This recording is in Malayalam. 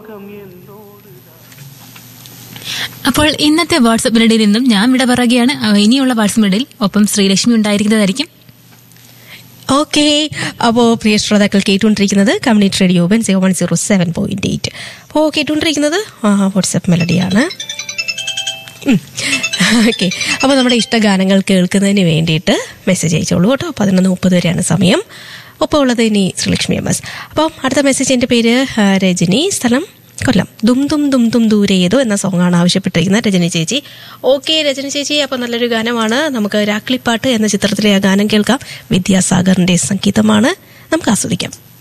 അപ്പോൾ ഇന്നത്തെ വാട്സപ്പ് മെലഡിയിൽ നിന്നും ഞാൻ ഇവിടെ പറയുകയാണ് ആ, ഇനിയുള്ള വാട്സപ്പ് മെലഡിയിൽ ഒപ്പം ശ്രീലക്ഷ്മി ഉണ്ടായിരിക്കുന്നതായിരിക്കും ഓക്കെ അപ്പോൾ പ്രിയ ശ്രോതാക്കൾ കേട്ടുകൊണ്ടിരിക്കുന്നത് community radio one zero one zero seven point eight അപ്പോൾ കേട്ടുകൊണ്ടിരിക്കുന്നത് വാട്സപ്പ് മെലഡിയാണ് ഓക്കെ അപ്പോൾ നമ്മുടെ ഇഷ്ടഗാനങ്ങൾ കേൾക്കുന്നതിന് വേണ്ടിയിട്ട് മെസ്സേജ് അയച്ചോളൂ കേട്ടോ പതിനൊന്ന് മുപ്പത് വരെയാണ് സമയം ഒപ്പം ഉള്ളത് ഇനി ശ്രീലക്ഷ്മി എം എസ് അപ്പം അടുത്ത മെസ്സേജ് എൻ്റെ പേര് ആ, രജനി സ്ഥലം കൊല്ലം ദും ദും ദും ദും ദൂരെ ഏതോ എന്ന സോങ്ങാണ് ആവശ്യപ്പെട്ടിരിക്കുന്നത് രജനി ചേച്ചി ഓക്കെ രജനി ചേച്ചി അപ്പോൾ നല്ലൊരു ഗാനമാണ് നമുക്ക് രാക്ലിപ്പാട്ട് എന്ന ചിത്രത്തിലെ ആ ഗാനം കേൾക്കാം വിദ്യാസാഗറിന്റെ സംഗീതമാണ് നമുക്ക് ആസ്വദിക്കാം